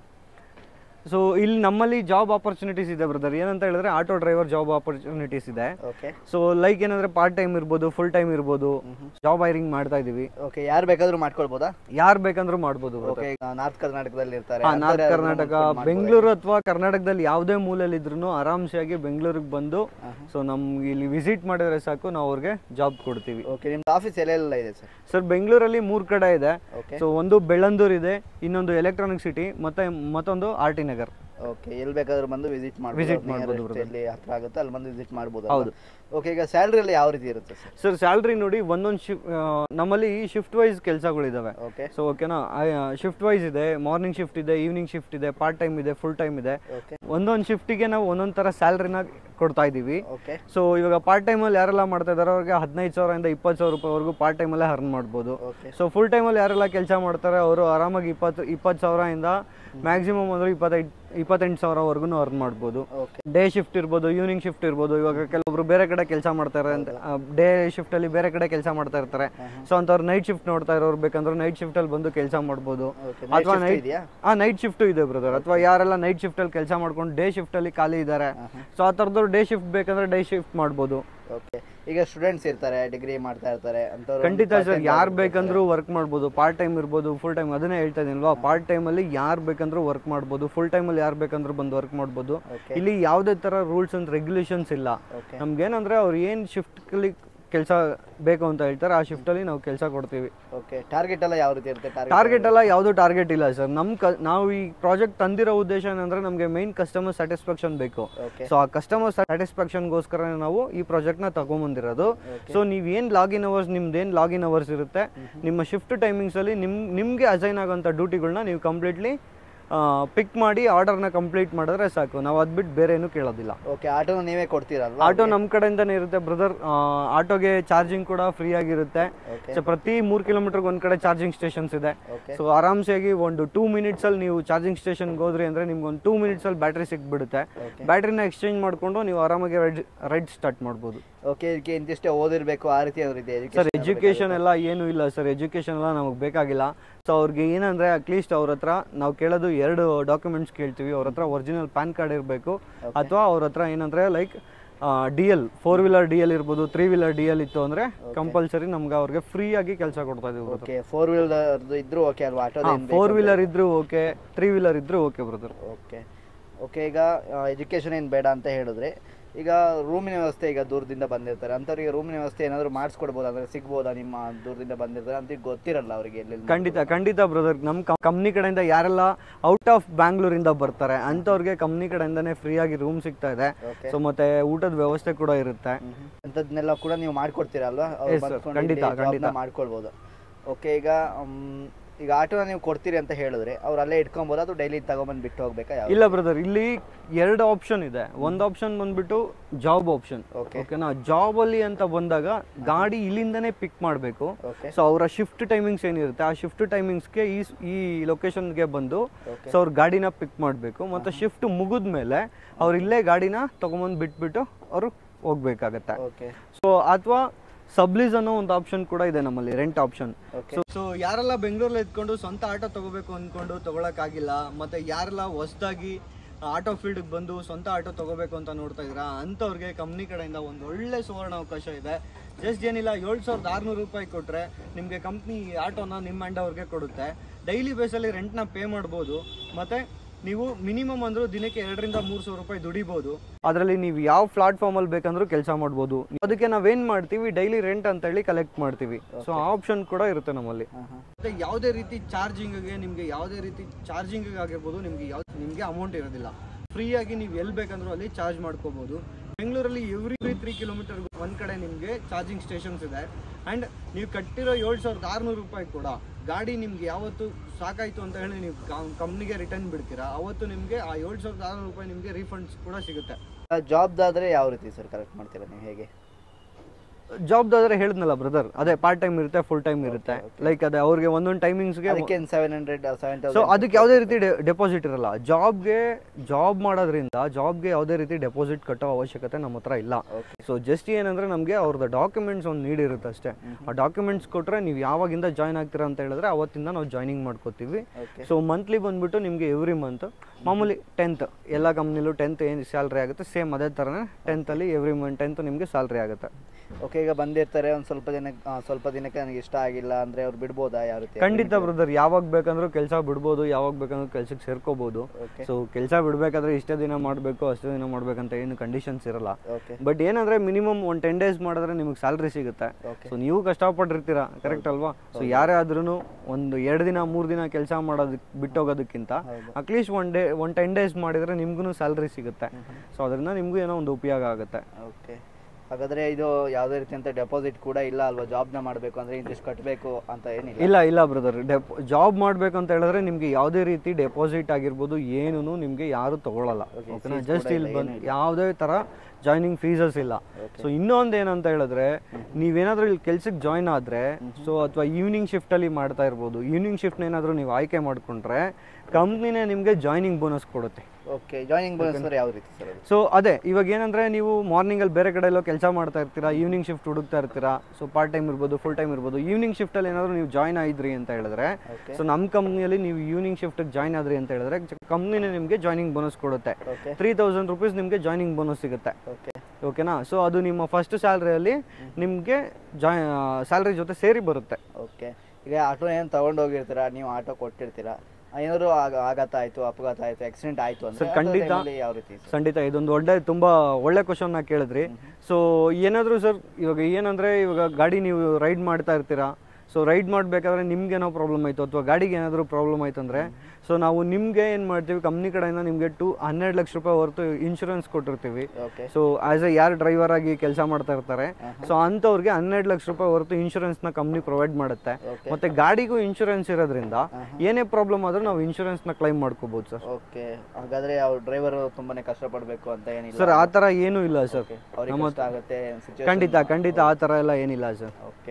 ಸೊ ಇಲ್ಲಿ ನಮ್ಮಲ್ಲಿ ಜಾಬ್ ಆಪರ್ಚುನಿಟೀಸ್ ಇದೆ ಬ್ರದರ್ ಏನಂತ ಹೇಳಿದ್ರೆ ಆಟೋ ಡ್ರೈವರ್ ಜಾಬ್ ಆಪರ್ಚುನಿಟೀಸ್ ಇದೆ ಓಕೆ ಸೊ ಲೈಕ್ ಏನಂದ್ರೆ ಪಾರ್ಟ್ ಟೈಮ್ ಇರ್ಬೋದು ಫುಲ್ ಟೈಮ್ ಇರ್ಬೋದು ಜಾಬ್ ಹೈರಿಂಗ್ ಮಾಡ್ತಾ ಇದೀವಿ ಓಕೆ ಯಾರು ಬೇಕಾದರೂ ಮಾಡ್ಕೊಳ್ಬೋದಾ ಯಾರು ಬೇಕಂದ್ರೂ ಮಾಡ್ಬೋದು brother. ಓಕೆ ನಾರ್ತ್ ಕರ್ನಾಟಕದಲ್ಲಿ ಇರ್ತಾರೆ ಹಾ, ಅಂಥವ್ರು ನಾರ್ತ್ ಯಾರಾದ್ರೂ ಕರ್ನಾಟಕ ಮಾಡ್ಕೊಂಡು ಮಾಡ್ಬೋದಾ? ಬೆಂಗಳೂರು ಅಥವಾ ಕರ್ನಾಟಕದಲ್ಲಿ ಯಾವುದೇ ಮೂಲೆಯಲ್ಲಿ ಇದ್ರೂ ಆರಾಮ್ಸೆಯಾಗಿ ಬೆಂಗಳೂರಿಗೆ ಬಂದು ಸೊ ನಮ್ಗೆ ಇಲ್ಲಿ ವಿಸಿಟ್ ಮಾಡಿದ್ರೆ ಸಾಕು ನಾವು ಅವ್ರಿಗೆ ಜಾಬ್ ಕೊಡ್ತೀವಿ ಓಕೆ ನಿಮ್ದು ಆಫೀಸ್ ಎಲ್ಲೆಲ್ಲ ಇದೆ ಸರ್ ಸರ್ ಬೆಂಗಳೂರಲ್ಲಿ ಮೂರು ಕಡೆ ಇದೆ ಓಕೆ ಸೊ ಒಂದು ಬೆಳ್ಳಂದೂರ್ ಇದೆ ಇನ್ನೊಂದು ಎಲೆಕ್ಟ್ರಾನಿಕ್ ಸಿಟಿ ಮತ್ತೆ ಮತ್ತೊಂದು ಆರ್ ಟಿ ನಗರ್ ಓಕೆ ಎಲ್ಲಿ ಬೇಕಾದ್ರೂ ಬಂದು ವಿಸಿಟ್ ಮಾಡ್ಬೋದು Visit nearest ಮಾಡ್ಬೋದು brother. ಎಲ್ಲಿ ಹತ್ರ ಆಗುತ್ತೆ ಅಲ್ಲಿ ಬಂದು ವಿಸಿಟ್ ಮಾಡ್ಬೋದು ಹೌದು. ಓಕೆ ಈಗ ಸ್ಯಾಲ್ರಿ ಎಲ್ಲ ಯಾವ ರೀತಿ ಇರುತ್ತೆ ಸರ್ ಸರ್ ಸ್ಯಾಲ್ರಿ ನೋಡಿ ಒಂದೊಂದು ಶಿಫ್ಟ್ ನಮ್ಮಲ್ಲಿ ಶಿಫ್ಟ್ ವೈಸ್ ಕೆಲಸಗಳಿದಾವೆ ಓಕೆ ಸೊ ಓಕೆನಾ ಶಿಫ್ಟ್ ವೈಸ್ ಇದೆ ಮಾರ್ನಿಂಗ್ ಶಿಫ್ಟ್ ಇದೆ ಈವ್ನಿಂಗ್ ಶಿಫ್ಟ್ ಇದೆ ಪಾರ್ಟ್ ಟೈಮ್ ಇದೆ ಫುಲ್ ಟೈಮ್ ಇದೆ ಓಕೆ ಒಂದೊಂದು ಶಿಫ್ಟಿಗೆ ನಾವು ಒಂದೊಂದು ಥರ ಸ್ಯಾಲ್ರಿನ ಕೊಡ್ತಾ ಇದ್ದೀವಿ ಓಕೆ ಸೊ ಇವಾಗ ಪಾರ್ಟ್ ಟೈಮಲ್ಲಿ ಯಾರೆಲ್ಲ ಮಾಡ್ತಾ ಇದಾರೆ ಅವ್ರಿಗೆ ಹದಿನೈದು ಸಾವಿರದಿಂದ ಇಪ್ಪತ್ತು ಸಾವಿರ ರೂಪಾಯಿವರೆಗೂ ಪಾರ್ಟ್ ಟೈಮಲ್ಲೇ ಅರ್ನ್ ಮಾಡ್ಬೋದು ಓಕೆ ಸೊ ಫುಲ್ ಟೈಮಲ್ಲಿ ಯಾರೆಲ್ಲ ಕೆಲಸ ಮಾಡ್ತಾರೆ ಅವರು ಆರಾಮಾಗಿ ಇಪ್ಪತ್ತು ಇಪ್ಪತ್ತು ಸಾವಿರದಿಂದ ಮ್ಯಾಕ್ಸಿಮಮ್ ಅಂದ್ರೆ ಇಪ್ಪತ್ತೈದು ಇಪ್ಪತ್ತೆಂಟು ಸಾವಿರವರೆಗೂ ಅರ್ನ್ ಮಾಡ್ಬೋದು ಓಕೆ ಡೇ ಶಿಫ್ಟ್ ಇರ್ಬೋದು ಈವ್ನಿಂಗ್ ಶಿಫ್ಟ್ ಇರ್ಬೋದು ಇವಾಗ ಕೆಲವೊಬ್ರು ಬೇರೆ ಕಡೆ ಕೆಲಸ ಮಾಡ್ತಾರೆ ಅಂತ ಡೇ ಶಿಫ್ಟಲ್ಲಿ ಬೇರೆ ಕಡೆ ಕೆಲಸ ಮಾಡ್ತಾ ಇರ್ತಾರೆ ಸೊ ಅಂಥವ್ರು ನೈಟ್ ಶಿಫ್ಟ್ ನೋಡ್ತಾ ಇರೋರು ಬೇಕಂದ್ರೆ ನೈಟ್ ಶಿಫ್ಟಲ್ಲಿ ಬಂದು ಕೆಲಸ ಮಾಡ್ಬೋದು ಓಕೆ ಅಥವಾ ನೈಟ್ ಇದೆಯಾ ಆ ನೈಟ್ ಶಿಫ್ಟು ಇದೆ ಬ್ರದರ್ ಅಥವಾ ಯಾರೆಲ್ಲ ನೈಟ್ ಶಿಫ್ಟಲ್ಲಿ ಕೆಲಸ ಮಾಡ್ಕೊಂಡು ಡೇ ಶಿಫ್ಟಲ್ಲಿ ಖಾಲಿ ಇದ್ದಾರೆ ಸೊ ಆ ಥರದವ್ರು ಡೇ ಶಿಫ್ಟ್ ಬೇಕಂದ್ರೆ ಡೇ ಶಿಫ್ಟ್ ಮಾಡ್ಬೋದು ಓಕೆ ಈಗ ಸ್ಟೂಡೆಂಟ್ಸ್ ಇರ್ತಾರೆ ಡಿಗ್ರಿ ಮಾಡ್ತಾ ಇರ್ತಾರೆ ಅಂಥವ್ರು ಖಂಡಿತ ಸರ್ ಯಾರು ಬೇಕಂದ್ರೂ ವರ್ಕ್ ಮಾಡ್ಬೋದು ಪಾರ್ಟ್ ಟೈಮ್ ಇರ್ಬೋದು ಫುಲ್ ಟೈಮ್ ಅದನ್ನೇ ಹೇಳ್ತಾ ಇದೀನಲ್ವಾ ಪಾರ್ಟ್ ಟೈಮಲ್ಲಿ ಯಾರು ಬೇಕಂದ್ರೂ ವರ್ಕ್ ಮಾಡ್ಬೋದು ಫುಲ್ ಟೈಮಲ್ಲಿ ಯಾರು ಬೇಕಂದ್ರೂ ಬಂದು ವರ್ಕ್ ಮಾಡ್ಬೋದು ಓಕೆ ಇಲ್ಲಿ ಯಾವುದೇ ಥರ ರೂಲ್ಸ್ ಅಂಡ್ ರೆಗ್ಯುಲೇಷನ್ಸ್ ಇಲ್ಲ ಓಕೆ ನಮ್ಗೇನಂದ್ರೆ ಅವ್ರು ಏನು ಶಿಫ್ಟ್ಲಿ ಕೆಲಸ ಬೇಕು ಅಂತ ಹೇಳ್ತಾರೆ ಆ ಶಿಫ್ಟಲ್ಲಿ ನಾವು ಕೆಲಸ ಕೊಡ್ತೀವಿ ಓಕೆ ಟಾರ್ಗೆಟ್ ಎಲ್ಲ ಯಾವ ರೀತಿ ಇರುತ್ತೆ ಟಾರ್ಗೆಟ್ ಎಲ್ಲ ಯಾವುದೂ ಟಾರ್ಗೆಟ್ ಇಲ್ಲ ಸರ್ ನಮ್ಮ ಕ ನಾವು ಈ ಪ್ರಾಜೆಕ್ಟ್ ತಂದಿರೋ ಉದ್ದೇಶ ಏನಂದ್ರೆ ನಮಗೆ ಮೈನ್ ಕಸ್ಟಮರ್ ಸ್ಯಾಟಿಸ್ಫ್ಯಾಕ್ಷನ್ ಬೇಕು ಓಕೆ ಸೊ ಆ ಕಸ್ಟಮರ್ ಸ್ಯಾಟಿಸ್ಫ್ಯಾಕ್ಷನ್ಗೋಸ್ಕರ ನಾವು ಈ ಪ್ರಾಜೆಕ್ಟ್ನ ತಗೊಂಬಂದಿರೋದು ಸೊ ನೀವೇನು ಲಾಗಿನ್ ಅವರ್ಸ್ ನಿಮ್ದು ಏನು ಲಾಗಿನ್ ಅವರ್ಸ್ ಇರುತ್ತೆ ನಿಮ್ಮ ಶಿಫ್ಟ್ ಟೈಮಿಂಗ್ಸಲ್ಲಿ ನಿಮ್ ನಿಮಗೆ ಅಸೈನ್ ಆಗೋಂಥ ಡ್ಯೂಟಿಗಳನ್ನ ನೀವು ಕಂಪ್ಲೀಟ್ಲಿ ಪಿಕ್ ಮಾಡಿ ಆರ್ಡರ್ನ ಕಂಪ್ಲೀಟ್ ಮಾಡಿದ್ರೆ ಸಾಕು ನಾವು ಅದು ಬಿಟ್ಟು ಬೇರೆ ಏನೂ ಕೇಳೋದಿಲ್ಲ ಓಕೆ ಆಟೋನ ನೀವೇ ಕೊಡ್ತೀರಲ್ವಾ ಆಟೋ ನಮ್ಮ ಕಡೆಯಿಂದನೇ ಇರುತ್ತೆ ಬ್ರದರ್ ಆಟೋಗೆ ಚಾರ್ಜಿಂಗ್ ಕೂಡ ಫ್ರೀ ಆಗಿರುತ್ತೆ ಓಕೆ ಸೊ ಪ್ರತಿ ಮೂರು ಕಿಲೋಮೀಟರ್ಗೆ ಒಂದು ಕಡೆ ಚಾರ್ಜಿಂಗ್ ಸ್ಟೇಷನ್ಸ್ ಇದೆ ಓಕೆ ಸೊ ಆರಾಮ್ಸಾಗಿ ಒಂದು ಟೂ ಮಿನಿಟ್ಸಲ್ಲಿ ನೀವು ಚಾರ್ಜಿಂಗ್ ಸ್ಟೇಷನ್ಗೆ ಹೋದ್ರಿ ಅಂದರೆ ನಿಮ್ಗೆ ಒಂದು ಟೂ ಮಿನಿಟ್ಸಲ್ಲಿ ಬ್ಯಾಟ್ರಿ ಸಿಕ್ಬಿಡುತ್ತೆ ಓಕೆ ಬ್ಯಾಟ್ರಿನ ಎಕ್ಸ್ಚೇಂಜ್ ಮಾಡಿಕೊಂಡು ನೀವು ಆರಾಮಾಗಿ ರೈಡ್ ರೈಡ್ ಸ್ಟಾರ್ಟ್ ಮಾಡ್ಬೋದು ಓಕೆ ಇದಕ್ಕೆ ಇಂತಿಷ್ಟೇ ಓದಿರ್ಬೇಕು ಆ ರೀತಿ ಏನಾದ್ರು ಇದೆ ಸರ್ ಎಜುಕೇಶನ್ ಎಲ್ಲ ಏನು ಇಲ್ಲ ಸರ್ ಎಜುಕೇಶನ್ ಎಲ್ಲ ನಮಗೆ ಬೇಕಾಗಿಲ್ಲ ಸೊ ಅವ್ರಿಗೆ ಏನಂದ್ರೆ ಅಟ್ಲೀಸ್ಟ್ ಅವ್ರ ಹತ್ರ ನಾವು ಕೇಳೋದು ಎರಡು ಡಾಕ್ಯುಮೆಂಟ್ಸ್ ಕೇಳ್ತೀವಿ ಅವ್ರ ಹತ್ರ ಒರಿಜಿನಲ್ ಪ್ಯಾನ್ ಕಾರ್ಡ್ ಇರಬೇಕು ಅಥವಾ ಅವ್ರ ಹತ್ರ ಏನಂದ್ರೆ like D L four wheeler D L ಇರ್ಬೋದು ತ್ರೀ ವೀಲರ್ ಡಿ ಎಲ್ ಇತ್ತು ಅಂದ್ರೆ ಕಂಪಲ್ಸರಿ ನಮ್ಗೆ ಅವ್ರಿಗೆ ಫ್ರೀ ಆಗಿ ಕೆಲಸ ಕೊಡ್ತಾ ಇದೀವಿ ಓಕೆ ಫೋರ್ ವೀಲರ್ ಇದ್ರು ಓಕೆ ಅಲ್ವಾ ಆಟೋದ ಫೋರ್ ವೀಲರ್ ಇದ್ರು ಓಕೆ ತ್ರೀ ವೀಲರ್ ಇದ್ರು ಓಕೆ ಬ್ರದರ್ ಓಕೆ ಓಕೆ ಈಗ ಎಜುಕೇಷನ್ ಏನು ಬೇಡ ಅಂತ ಹೇಳಿದ್ರೆ ಈಗ ರೂಮಿನ ವ್ಯವಸ್ಥೆ ಈಗ ದೂರದಿಂದ ಬಂದಿರ್ತಾರೆ ಅಂಥವ್ರಿಗೆ ರೂಮಿನ ವ್ಯವಸ್ಥೆ ಏನಾದರೂ ಮಾಡಿಸ್ಕೊಡ್ಬೋದು ಅಂದರೆ ಸಿಗ್ಬೋದಾ ನಿಮ್ಮ ದೂರದಿಂದ ಬಂದಿರ್ತಾರೆ ಅಂತ ಈಗ ಗೊತ್ತಿರಲ್ಲ ಅವರಿಗೆ ಎಲ್ಲೆಲ್ಲಿ ಖಂಡಿತ ಖಂಡಿತ ಬ್ರದರ್ ನಮ್ಮ ಕಂಪ್ನಿ ಕಡೆಯಿಂದ ಯಾರೆಲ್ಲ ಔಟ್ ಆಫ್ ಬ್ಯಾಂಗ್ಳೂರಿಂದ ಬರ್ತಾರೆ ಅಂಥವ್ರಿಗೆ ಕಂಪ್ನಿ ಕಡೆಯಿಂದನೇ ಫ್ರೀ ಆಗಿ ರೂಮ್ ಸಿಗ್ತಾ ಇದೆ ಓಕೆ ಸೊ ಮತ್ತೆ ಊಟದ ವ್ಯವಸ್ಥೆ ಕೂಡ ಇರುತ್ತೆ ಅಂಥದ್ದನ್ನೆಲ್ಲ ಕೂಡ ನೀವು ಮಾಡ್ಕೊಡ್ತೀರಾ ಅಲ್ವಾ ಅವ್ರು Yes, sir. ಬಂದ್ಕೊಂಡು ಖಂಡಿತ, ಇಲ್ಲಿ jobನ ಖಂಡಿತ. ಮಾಡ್ಕೊಳ್ಬೋದು ಓಕೆ ಈಗ ಮ್, ಈಗ ಆಟೋನ ನೀವು ಕೊಡ್ತೀರಿ ಅಂತ ಹೇಳಿದ್ರೆ ಅವ್ರು ಅಲ್ಲೇ ಇಟ್ಕೊಬೋದು ಅದು ಡೈಲಿ ತಗೊಂಬಂದು ಬಿಟ್ಟು ಹೋಗ್ಬೇಕಾ ಯಾವ ಇಲ್ಲ ಬ್ರದರ್ ಇಲ್ಲಿ ಎರಡು ಆಪ್ಷನ್ ಇದೆ ಒಂದು ಆಪ್ಷನ್ ಬಂದ್ಬಿಟ್ಟು ಜಾಬ್ ಆಪ್ಷನ್ ಓಕೆ ಓಕೆನಾ ಜಾಬ್ ಅಲ್ಲಿ ಅಂತ ಬಂದಾಗ ಗಾಡಿ ಇಲ್ಲಿಂದನೇ ಪಿಕ್ ಮಾಡಬೇಕು ಓಕೆ ಸೊ ಅವರ ಶಿಫ್ಟ್ ಟೈಮಿಂಗ್ಸ್ ಏನಿರುತ್ತೆ ಆ ಶಿಫ್ಟ್ ಟೈಮಿಂಗ್ಸ್ಗೆ ಈ ಈ ಲೊಕೇಶನ್ಗೆ ಬಂದು ಓಕೆ ಸೊ ಅವ್ರ ಗಾಡಿನ ಪಿಕ್ ಮಾಡಬೇಕು ಮತ್ತು ಶಿಫ್ಟ್ ಮುಗಿದ್ಮೇಲೆ ಅವ್ರು ಇಲ್ಲೇ ಗಾಡಿನ ತೊಗೊಂಬಂದು ಬಿಟ್ಬಿಟ್ಟು ಅವರು ಹೋಗ್ಬೇಕಾಗತ್ತೆ ಓಕೆ ಸೊ ಅಥವಾ ಸಬ್ಲೀಸ್ ಅನ್ನೋ ಒಂದು ಆಪ್ಷನ್ ಕೂಡ ಇದೆ ನಮ್ಮಲ್ಲಿ ರೆಂಟ್ ಆಪ್ಷನ್ ಓಕೆ ಸೊ ಯಾರೆಲ್ಲ ಬೆಂಗಳೂರಲ್ಲಿ ಇದ್ಕೊಂಡು ಸ್ವಂತ ಆಟೋ ತಗೋಬೇಕು ಅಂದ್ಕೊಂಡು ತಗೊಳಕ್ಕಾಗಿಲ್ಲ ಮತ್ತೆ ಯಾರೆಲ್ಲ ಹೊಸದಾಗಿ ಆಟೋ ಫೀಲ್ಡ್ಗೆ ಬಂದು ಸ್ವಂತ ಆಟೋ ತಗೋಬೇಕು ಅಂತ ನೋಡ್ತಾ ಇದ್ದೀರಾ ಅಂಥವ್ರಿಗೆ ಕಂಪ್ನಿ ಕಡೆಯಿಂದ ಒಂದು ಒಳ್ಳೆ ಸುವರ್ಣ ಅವಕಾಶ ಇದೆ ಜಸ್ಟ್ ಏನಿಲ್ಲ ಏಳು ಸಾವಿರದ ಆರುನೂರು ರೂಪಾಯಿ ಕೊಟ್ಟರೆ ನಿಮಗೆ ಕಂಪ್ನಿ ಆಟೋನ ನಿಮ್ಮ ಹ್ಯಾಂಡ್ ಅವ್ರಿಗೆ ಕೊಡುತ್ತೆ ಡೈಲಿ ಬೇಸಲ್ಲಿ ರೆಂಟ್ನ ಪೇ ಮಾಡ್ಬೋದು ಮತ್ತು ನೀವು ಮಿನಿಮಮ್ ಅಂದ್ರೂ ದಿನಕ್ಕೆ ಎರಡರಿಂದ ಮೂರು ಸಾವಿರ ರೂಪಾಯಿ ದುಡಿಬೋದು ಅದರಲ್ಲಿ ನೀವು ಯಾವ ಪ್ಲಾಟ್ಫಾರ್ಮ್ ಅಲ್ಲಿ ಬೇಕಂದ್ರೂ ಕೆಲಸ ಮಾಡ್ಬೋದು ಅದಕ್ಕೆ ನಾವೇನ್ ಮಾಡ್ತೀವಿ ಡೈಲಿ ರೆಂಟ್ ಅಂತ ಹೇಳಿ ಕಲೆಕ್ಟ್ ಮಾಡ್ತೀವಿ ಸೊ ಆ ಆಪ್ಷನ್ ಕೂಡ ಇರುತ್ತೆ ನಮ್ಮಲ್ಲಿ ಹಾಂ ಹಾಂ ಮತ್ತೆ ಯಾವುದೇ ರೀತಿ ಚಾರ್ಜಿಂಗ್ಗೆ ನಿಮಗೆ ಯಾವುದೇ ರೀತಿ ಚಾರ್ಜಿಂಗ್ ಆಗಿರ್ಬೋದು ನಿಮಗೆ ಯಾವ ನಿಮಗೆ ಅಮೌಂಟ್ ಇರೋದಿಲ್ಲ ಫ್ರೀಯಾಗಿ ನೀವು ಎಲ್ಲಿ ಬೇಕಂದ್ರೂ ಅಲ್ಲಿ ಚಾರ್ಜ್ ಮಾಡ್ಕೋಬಹುದು ಬೆಂಗಳೂರಲ್ಲಿ ಎವ್ರಿ ತ್ರೀ ಕಿಲೋಮೀಟರ್ ಒಂದ್ ಕಡೆ ನಿಮಗೆ ಚಾರ್ಜಿಂಗ್ ಸ್ಟೇಷನ್ಸ್ ಇದೆ ಅಂಡ್ ನೀವು ಕಟ್ಟಿರೋ ಏಳು ಸಾವಿರದ ಆರುನೂರು ರೂಪಾಯಿ ಕೂಡ ಗಾಡಿ ನಿಮ್ಗೆ ಯಾವತ್ತು ಸಾಕಾಯ್ತು ಅಂತ ಹೇಳಿ ನೀವು ಕಂಪ್ನಿಗೆ ರಿಟರ್ನ್ ಬಿಡ್ತೀರಾ ಅವತ್ತು ನಿಮಗೆ ಆ ಏಳು ಸಾವಿರದ ಆರುನೂರು ರೂಪಾಯಿ ನಿಮಗೆ ರೀಫಂಡ್ಸ್ ಕೂಡ ಸಿಗುತ್ತೆ ಜಾಬ್ದಾದ್ರೆ ಯಾವ ರೀತಿ ಸರ್ ಕರೆಕ್ಟ್ ಮಾಡ್ತೀರಾ ನೀವು ಹೇಗೆ ಜಾಬ್ದಾದ್ರೆ ಹೇಳಿದ್ನಲ್ಲ ಬ್ರದರ್ ಅದೇ ಪಾರ್ಟ್ ಟೈಮ್ ಇರುತ್ತೆ ಫುಲ್ ಟೈಮ್ ಇರುತ್ತೆ ಲೈಕ್ ಅದೇ ಅವ್ರಿಗೆ ಒಂದೊಂದು ಟೈಮಿಂಗ್ಸ್ಗೆ ಅದಕ್ಕೆ seven hundred seven so thousand ಅದಕ್ಕೆ ಯಾವುದೇ ರೀತಿ ಡೆಪಾಸಿಟ್ ಇರಲ್ಲ ಜಾಬ್ಗೆ ಜಾಬ್ ಮಾಡೋದ್ರಿಂದ ಜಾಬ್ಗೆ ಯಾವುದೇ ರೀತಿ ಡೆಪಾಸಿಟ್ ಕಟ್ಟೋ ಅವಶ್ಯಕತೆ ನಮ್ಮ ಹತ್ರ ಇಲ್ಲ ಓಕೆ ಸೊ ಜಸ್ಟ್ ಏನಂದ್ರೆ ನಮಗೆ ಅವ್ರದ್ದು ಡಾಕ್ಯುಮೆಂಟ್ಸ್ ಒಂದು ನೀಡಿರುತ್ತೆ ಅಷ್ಟೇ ಆ ಡಾಕ್ಯುಮೆಂಟ್ಸ್ ಕೊಟ್ಟರೆ ನೀವು ಯಾವಾಗಿಂದ ಜಾಯ್ನ್ ಆಗ್ತೀರಾ ಅಂತ ಹೇಳಿದ್ರೆ ಅವತ್ತಿಂದ ನಾವು ಜಾಯ್ನಿಂಗ್ ಮಾಡ್ಕೋತೀವಿ ಓಕೆ ಸೊ ಮಂತ್ಲಿ ಬಂದ್ಬಿಟ್ಟು ನಿಮಗೆ ಎವ್ರಿ ಮಂತ್ ಮಾಮೂಲಿ ಟೆಂತ್ ಎಲ್ಲ ಕಂಪ್ನಿಲೂ ಟೆಂತ್ ಏನು ಸ್ಯಾಲ್ರಿ ಆಗುತ್ತೆ ಸೇಮ್ ಅದೇ ಥರನೇ ಟೆಂತಲ್ಲಿ ಎವ್ರಿ ಮಂತ್ ಟೆಂತ್ ನಿಮಗೆ ಸ್ಯಾಲ್ರಿ ಆಗುತ್ತೆ ಓಕೆ ಈಗ ಬಂದಿರ್ತಾರೆ ಒಂದು ಸ್ವಲ್ಪ ದಿನ ಆ, ಸ್ವಲ್ಪ ದಿನಕ್ಕೆ ನನಗೆ ಇಷ್ಟ ಆಗಿಲ್ಲ ಅಂದ್ರೆ ಅವ್ರು ಬಿಡ್ಬೋದಾ ಯಾವ ರೀತಿ ಖಂಡಿತ ಬ್ರದರ್ ಯಾವಾಗ ಬೇಕಂದ್ರೂ ಕೆಲಸ ಬಿಡ್ಬೋದು ಯಾವಾಗ ಬೇಕಂದ್ರೂ ಕೆಲ್ಸಕ್ಕೆ ಸೇರ್ಕೋಬೋದು ಓಕೆ ಸೊ ಕೆಲಸ ಬಿಡಬೇಕಾದ್ರೆ ಇಷ್ಟೇ ದಿನ ಮಾಡಬೇಕು ಅಷ್ಟೇ ದಿನ ಮಾಡ್ಬೇಕಂತ ಏನು ಕಂಡೀಷನ್ಸ್ ಇರಲ್ಲ ಓಕೆ ಬಟ್ ಏನಂದ್ರೆ ಮಿನಿಮಮ್ ಒಂದು ಟೆನ್ ಡೇಸ್ ಮಾಡಿದ್ರೆ ನಿಮಗೆ ಸ್ಯಾಲ್ರಿ ಸಿಗುತ್ತೆ ಓಕೆ ಸೊ ನೀವು ಕಷ್ಟಪಟ್ಟಿರ್ತೀರಾ ಕರೆಕ್ಟ್ ಅಲ್ವಾ ಸೊ ಯಾರೇ ಆದ್ರೂ ಒಂದು ಎರಡು ದಿನ ಮೂರು ದಿನ ಕೆಲಸ ಮಾಡೋದಕ್ಕೆ ಬಿಟ್ಟೋಗೋದಕ್ಕಿಂತ ಹೌದು. At least one day one ten days ಮಾಡಿದ್ರೆ ನಿಮ್ಗೂ ಸ್ಯಾಲ್ರಿ ಸಿಗುತ್ತೆ ಸೊ ಅದರಿಂದ ನಿಮಗೂ ಏನೋ ಒಂದು ಉಪಯೋಗ ಆಗುತ್ತೆ ಓಕೆ ಹಾಗಾದ್ರೆ ಇದು ಯಾವುದೇ ರೀತಿ ಅಂತ ಡೆಪಾಸಿಟ್ ಕೂಡ ಇಲ್ಲ ಅಲ್ವಾ ಜಾಬ್ನ ಮಾಡಬೇಕು ಅಂದ್ರೆ ಇಂತಿಷ್ಟು ಕಟ್ಟಬೇಕು ಅಂತ ಏನಿಲ್ಲ ಇಲ್ಲ ಇಲ್ಲ ಬ್ರದರ್ ಡೆಪ್ ಜಾಬ್ ಮಾಡಬೇಕು ಅಂತ ಹೇಳಿದ್ರೆ ನಿಮಗೆ ಯಾವುದೇ ರೀತಿ ಡೆಪಾಸಿಟ್ ಆಗಿರ್ಬೋದು ಏನೂ ನಿಮಗೆ ಯಾರು ತಗೊಳ್ಳಲ್ಲ Okay, ಓಕೆನಾ fees ಜಸ್ಟ್ ಕೂಡ ಇಲ್ಲಿ ಇಲ್ಲ, ಬಂದು ಏನೂ ಇಲ್ಲ. ಯಾವುದೇ ಥರ ಜಾಯ್ನಿಂಗ್ ಫೀಸಸ್ ಇಲ್ಲ Okay. ಸೊ ಇನ್ನೊಂದು ಏನಂತ ಹೇಳಿದ್ರೆ ನೀವೇನಾದ್ರೂ ಇಲ್ಲಿ ಕೆಲ್ಸಕ್ಕೆ ಜಾಯ್ನ್ ಆದ್ರೆ ಸೊ ಅಥವಾ ಈವ್ನಿಂಗ್ ಶಿಫ್ಟಲ್ಲಿ ಮಾಡ್ತಾ ಇರ್ಬೋದು ಈವ್ನಿಂಗ್ ಶಿಫ್ಟ್ನ ಏನಾದರೂ ನೀವು ಆಯ್ಕೆ ಮಾಡ್ಕೊಂಡ್ರೆ ಕಂಪ್ನಿನೇ ನಿಮಗೆ ಜಾಯ್ನಿಂಗ್ ಬೋನಸ್ ಕೊಡುತ್ತೆ ಓಕೆ ಜಾಯ್ನಿಂಗ್ ಬೋನಸ್ ಅಂದ್ರೆ ಯಾವ ರೀತಿ ಸರ್ ಅದು ಸೊ ಅದೇ ಇವಾಗ ಏನಂದ್ರೆ ನೀವು ಮಾರ್ನಿಂಗಲ್ಲಿ ಬೇರೆ ಕಡೆ ಎಲ್ಲೋ ಕೆಲಸ ಮಾಡ್ತಾ ಇರ್ತೀರಾ ಈವ್ನಿಂಗ್ ಶಿಫ್ಟ್ ಹುಡುಕ್ತಾ ಇರ್ತೀರಾ ಸೊ ಪಾರ್ಟ್ ಟೈಮ್ ಇರ್ಬೋದು ಫುಲ್ ಟೈಮ್ ಇರ್ಬೋದು ಈವ್ನಿಂಗ್ ಶಿಫ್ಟಲ್ಲಿ ಏನಾದರೂ ನೀವು ಜಾಯ್ನ್ ಆಯಿದ್ರಿ ಅಂತ ಹೇಳಿದ್ರೆ ಓಕೆ ಸೊ ನಮ್ಮ ಕಂಪ್ನಿಯಲ್ಲಿ ನೀವು ಈವ್ನಿಂಗ್ ಶಿಫ್ಟಿಗೆ ಜಾಯ್ನ್ ಆದ್ರಿ ಅಂತ ಹೇಳಿದ್ರೆ ಕಂಪ್ನಿನೇ ನಿಮಗೆ ಜಾಯ್ನಿಂಗ್ ಬೋನಸ್ ಕೊಡುತ್ತೆ ಓಕೆ ತ್ರೀ ತೌಸಂಡ್ ರುಪೀಸ್ ನಿಮಗೆ ಜಾಯ್ನಿಂಗ್ ಬೋನಸ್ ಸಿಗುತ್ತೆ ಓಕೆ ಓಕೆನಾ ಸೊ ಅದು ನಿಮ್ಮ ಫಸ್ಟ್ ಸ್ಯಾಲ್ರಿಯಲ್ಲಿ ನಿಮಗೆ ಜಾಯ್ ಸ್ಯಾಲ್ರಿ ಜೊತೆ ಸೇರಿ ಬರುತ್ತೆ ಓಕೆ ಈಗ ಆಟೋ ಏನು ತಗೊಂಡು ಹೋಗಿರ್ತೀರಾ ನೀವು ಆಟೋ ಕೊಟ್ಟಿರ್ತೀರಾ ಏನಾದ್ರು ಆಗ ಆಘಾತ ಆಯ್ತು ಅಪಘಾತ ಆಯ್ತು ಆಕ್ಸಿಡೆಂಟ್ ಆಯ್ತು ಅಂದ್ರೆ Sir, ಅಂಥ ಖಂಡಿತ. time ಅಲ್ಲಿ ಯಾವ ರೀತಿ ಸರ್ ಖಂಡಿತ ಇದೊಂದು ಒಳ್ಳೆ ತುಂಬ ಒಳ್ಳೆ ಕ್ವಶನ್ನ ಕೇಳಿದ್ರಿ ಸೊ ಏನಾದರೂ ಸರ್ ಇವಾಗ ಏನಂದರೆ ಇವಾಗ ಗಾಡಿ ನೀವು ರೈಡ್ ಮಾಡ್ತಾ ಇರ್ತೀರಾ ಸೊ ರೈಡ್ ಮಾಡಬೇಕಾದ್ರೆ ನಿಮ್ಗೇನೋ ಪ್ರಾಬ್ಲಮ್ ಆಯಿತು ಅಥವಾ ಗಾಡಿಗೆ ಏನಾದರೂ ಪ್ರಾಬ್ಲಮ್ ಆಯ್ತು ಅಂದರೆ ಸೊ ನಾವು ನಿಮಗೆ ಏನು ಮಾಡ್ತೀವಿ ಕಂಪ್ನಿ ಕಡೆಯಿಂದ ನಿಮಗೆ ಟು ಹನ್ನೆರಡು ಲಕ್ಷ ರೂಪಾಯಿ ಹೊರತು ಇನ್ಶೂರೆನ್ಸ್ ಕೊಟ್ಟಿರ್ತೀವಿ ಓಕೆ ಸೊ ಆಸ್ ಎ ಯಾರು ಡ್ರೈವರ್ ಆಗಿ ಕೆಲಸ ಮಾಡ್ತಾ ಇರ್ತಾರೆ ಸೊ ಅಂಥವ್ರಿಗೆ ಹನ್ನೆರಡು ಲಕ್ಷ ರೂಪಾಯಿ ಹೊರತು ಇನ್ಶೂರೆನ್ಸ್ನ ಕಂಪ್ನಿ ಪ್ರೊವೈಡ್ ಮಾಡುತ್ತೆ ಓಕೆ ಮತ್ತೆ ಗಾಡಿಗೂ ಇನ್ಶೂರೆನ್ಸ್ ಇರೋದ್ರಿಂದ ಏನೇ ಪ್ರಾಬ್ಲಮ್ ಆದ್ರೂ ನಾವು ಇನ್ಶೂರೆನ್ಸ್ನ ಕ್ಲೈಮ್ ಮಾಡ್ಕೋಬಹುದು ಸರ್ ಓಕೆ ಹಾಗಾದ್ರೆ ಅವ್ರ ಡ್ರೈವರ್ ತುಂಬಾನೇ ಕಷ್ಟಪಡಬೇಕು ಅಂತ ಏನಿಲ್ಲ ಸರ್ ಆ ಥರ ಏನೂ ಇಲ್ಲ ಸರ್ ಅವ್ರಿಗೆ ಕಷ್ಟ ಆಗುತ್ತೆ situation ಖಂಡಿತ ಖಂಡಿತ ಆ ಥರ ಎಲ್ಲ ಏನಿಲ್ಲ ಸರ್ ಓಕೆ